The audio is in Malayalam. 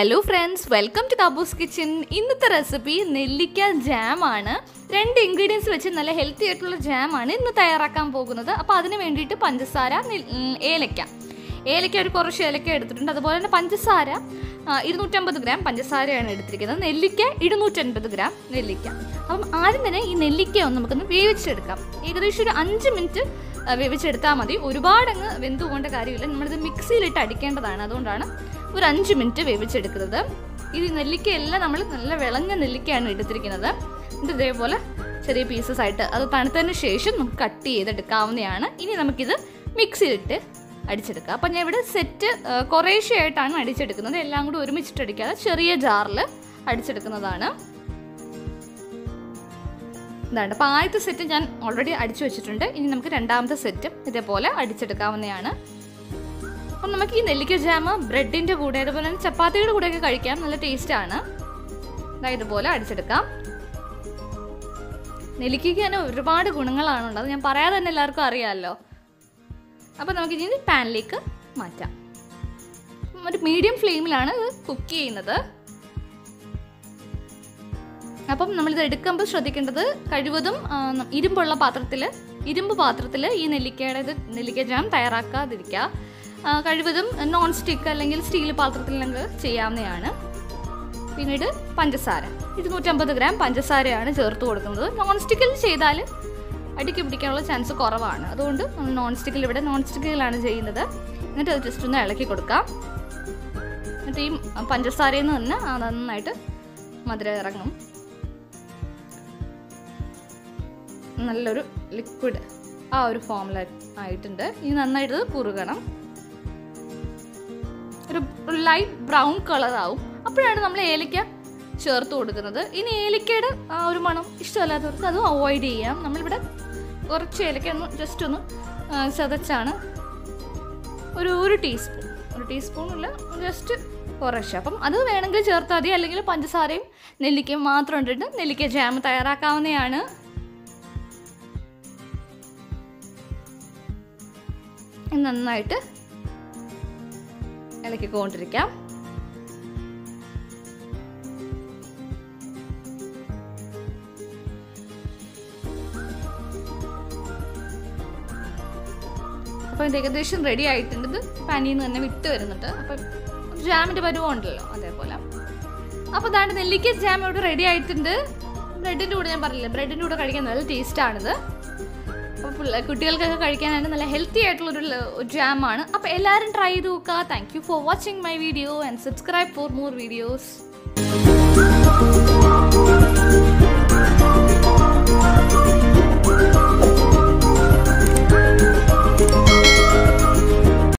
hello friends welcome to Kaboos kitchen ഇന്നത്തെ റെസിപ്പി നെല്ലിക്ക ജാമാണ് രണ്ട് ഇൻഗ്രീഡിയൻസ് വെച്ച് നല്ല ഹെൽത്തി ആയിട്ടുള്ള ജാമാണ് ഇന്ന് തയ്യാറാക്കാൻ പോകുന്നത് അപ്പോൾ അതിന് വേണ്ടിയിട്ട് പഞ്ചസാര നെൽ- ഉം, ഏലക്ക ഏലക്ക ഒരു കുറച്ച് ഏലക്ക എടുത്തിട്ടുണ്ട് അതുപോലെ തന്നെ പഞ്ചസാര ആ, ഇരുന്നൂറ്റമ്പത് ഗ്രാം പഞ്ചസാരയാണ് എടുത്തിരിക്കുന്നത് നെല്ലിക്ക ഇരുന്നൂറ്റൻപത് ഗ്രാം നെല്ലിക്ക അപ്പം ആദ്യം തന്നെ ഈ നെല്ലിക്ക ഒന്ന് നമുക്കൊന്ന് വേവിച്ചെടുക്കാം ഏകദേശം ഒരു അഞ്ച് മിനിറ്റ് ആ, വേവിച്ചെടുത്താൽ മതി ഒരുപാടങ്ങ് വെന്ത് പോകേണ്ട കാര്യമില്ല നമ്മളിത് മിക്സിയിലിട്ട് അടിക്കേണ്ടതാണ് അതുകൊണ്ടാണ് ഒരു അഞ്ച് മിനിറ്റ് വേവിച്ചെടുക്കുന്നത് ഇത് നെല്ലിക്കയെല്ലാം നമ്മൾ നല്ല വിളഞ്ഞ നെല്ലിക്കയാണ് എടുത്തിരിക്കുന്നത് ഇത് ഇതേപോലെ ചെറിയ പീസസ് ആയിട്ട് അത് തണുത്തതിന് ശേഷം നമുക്ക് കട്ട് ചെയ്തെടുക്കാവുന്നതാണ് ഇനി നമുക്കിത് മിക്സിയിലിട്ട് അടിച്ചെടുക്കാം അപ്പം ഞാൻ ഇവിടെ സെറ്റ് കുറേശ്ശെയായിട്ടാണ് അടിച്ചെടുക്കുന്നത് എല്ലാം കൂടി ഒരുമിച്ചിട്ട് അടിക്കാതെ ചെറിയ ജാറിൽ അടിച്ചെടുക്കുന്നതാണ് ഇതാണ് അപ്പോൾ ആദ്യത്തെ സെറ്റ് ഞാൻ ഓൾറെഡി അടിച്ചു വെച്ചിട്ടുണ്ട് ഇനി നമുക്ക് രണ്ടാമത്തെ സെറ്റും ഇതേപോലെ അടിച്ചെടുക്കാവുന്നതാണ് അപ്പം നമുക്ക് ഈ നെല്ലിക്ക ജാം ബ്രെഡിൻ്റെ കൂടെ അതുപോലെ തന്നെ ചപ്പാത്തിയുടെ കൂടെയൊക്കെ കഴിക്കാൻ നല്ല ടേസ്റ്റാണ് ഇതാ ഇതുപോലെ അടിച്ചെടുക്കാം നെല്ലിക്കയ്ക്ക് തന്നെ ഒരുപാട് ഗുണങ്ങളാണുള്ളത് ഞാൻ പറയാതെ തന്നെ എല്ലാവർക്കും അറിയാമല്ലോ അപ്പോൾ നമുക്ക് ഇനി പാനിലേക്ക് മാറ്റാം ഒരു മീഡിയം ഫ്ലെയിമിലാണ് ഇത് കുക്ക് ചെയ്യുന്നത് അപ്പം നമ്മളിത് എടുക്കുമ്പോൾ ശ്രദ്ധിക്കേണ്ടത് കഴിവതും ആ, ന- ഇരുമ്പുള്ള പാത്രത്തിൽ ഇരുമ്പ് പാത്രത്തിൽ ഈ നെല്ലിക്കയുടെ ഇത് നെല്ലിക്ക ജാം തയ്യാറാക്കാതിരിക്കുക ആ, കഴിവതും നോൺ സ്റ്റിക്ക് അല്ലെങ്കിൽ സ്റ്റീൽ പാത്രത്തിൽ നമുക്ക് ചെയ്യാവുന്നതാണ് പിന്നീട് പഞ്ചസാര ഇരുന്നൂറ്റമ്പത് ഗ്രാം പഞ്ചസാരയാണ് ചേർത്ത് കൊടുക്കുന്നത് നോൺ സ്റ്റിക്കിൽ ചെയ്താൽ അടിക്ക് പിടിക്കാനുള്ള ചാൻസ് കുറവാണ് അതുകൊണ്ട് നമ്മൾ നോൺ സ്റ്റിക്കിൽ ഇവിടെ നോൺ സ്റ്റിക്കിലാണ് ചെയ്യുന്നത് എന്നിട്ട് അത് ജസ്റ്റ് ഒന്ന് ഇളക്കി കൊടുക്കാം എന്നിട്ട് ഈ പഞ്ചസാരയിൽ നിന്ന് തന്നെ ആ നന്നായിട്ട് മധുരം ഇറങ്ങും നല്ലൊരു ലിക്വിഡ് ആ ഒരു ഫോമിൽ ആയിട്ടുണ്ട് ഇനി നന്നായിട്ട് ഇത് കുറുകണം ഒരു ലൈറ്റ് ബ്രൗൺ കളർ ആവും അപ്പോഴാണ് നമ്മൾ ഏലക്ക ചേർത്ത് കൊടുക്കുന്നത് ഇനി ഏലക്കയുടെ ആ ഒരു മണം ഇഷ്ടമല്ലാത്തവർക്ക് അത് അവോയ്ഡ് ചെയ്യാം നമ്മളിവിടെ കുറച്ച് ഏലക്ക ഒന്ന് ജസ്റ്റ് ഒന്ന് ആ, ചതച്ചാണ് ഒരു ഒരു ടീസ്പൂൺ ഒരു ടീസ്പൂണില്ല ജസ്റ്റ് കുറച്ച് അപ്പം അത് വേണമെങ്കിൽ ചേർത്താൽ മതി അല്ലെങ്കിൽ പഞ്ചസാരയും നെല്ലിക്കയും മാത്രം ഇട്ടിട്ട് നെല്ലിക്ക ജാം തയ്യാറാക്കാവുന്നതാണ് ഇത് നന്നായിട്ട് ഇളക്കിക്കൊണ്ടിരിക്കാം അപ്പോൾ ഇത് ഏകദേശം റെഡി ആയിട്ടുണ്ട് ഇത് പാനിൽ നിന്ന് തന്നെ വിട്ട് വരുന്നുണ്ട് അപ്പം ജാമിൻ്റെ പരുവമുണ്ടല്ലോ അതേപോലെ അപ്പോൾ അതാണ് നെല്ലിക്ക ജാം ഇവിടെ റെഡി ആയിട്ടുണ്ട് ബ്രെഡിൻ്റെ കൂടെ ഞാൻ പറഞ്ഞില്ലേ ബ്രെഡിൻ്റെ കൂടെ കഴിക്കാൻ നല്ല ടേസ്റ്റാണിത് അപ്പോൾ പിള്ള- കുട്ടികൾക്കൊക്കെ കഴിക്കാനായിട്ട് നല്ല ഹെൽത്തി ആയിട്ടുള്ളൊരു ജാമാണ് അപ്പോൾ എല്ലാവരും ട്രൈ ചെയ്ത് നോക്കുക thank you for watching my video and subscribe for more videos